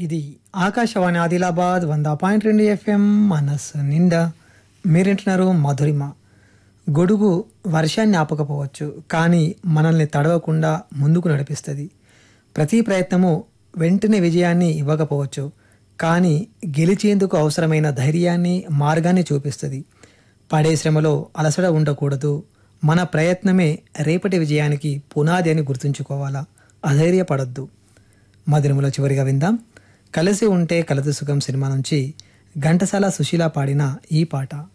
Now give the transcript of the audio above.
ఇది ఆకాశవాణి ఆదిలాబాద్ వంద పాయింట్ రెండు ఎఫ్ఎం మనస్సు నిండా మీరింటున్నారు మధురిమ గొడుగు వర్షాన్ని ఆపకపోవచ్చు కానీ మనల్ని తడవకుండా ముందుకు నడిపిస్తుంది ప్రతి ప్రయత్నము వెంటనే విజయాన్ని ఇవ్వకపోవచ్చు కానీ గెలిచేందుకు అవసరమైన ధైర్యాన్ని మార్గాన్ని చూపిస్తుంది పడే శ్రమలో అలసట ఉండకూడదు మన ప్రయత్నమే రేపటి విజయానికి పునాది అని గుర్తుంచుకోవాలా అధైర్యపడొద్దు మధురములో చివరిగా విందాం కలిసి ఉంటే కలదు సుఖం సినిమా నుంచి ఘంటసాల సుశీల పాడిన ఈ పాట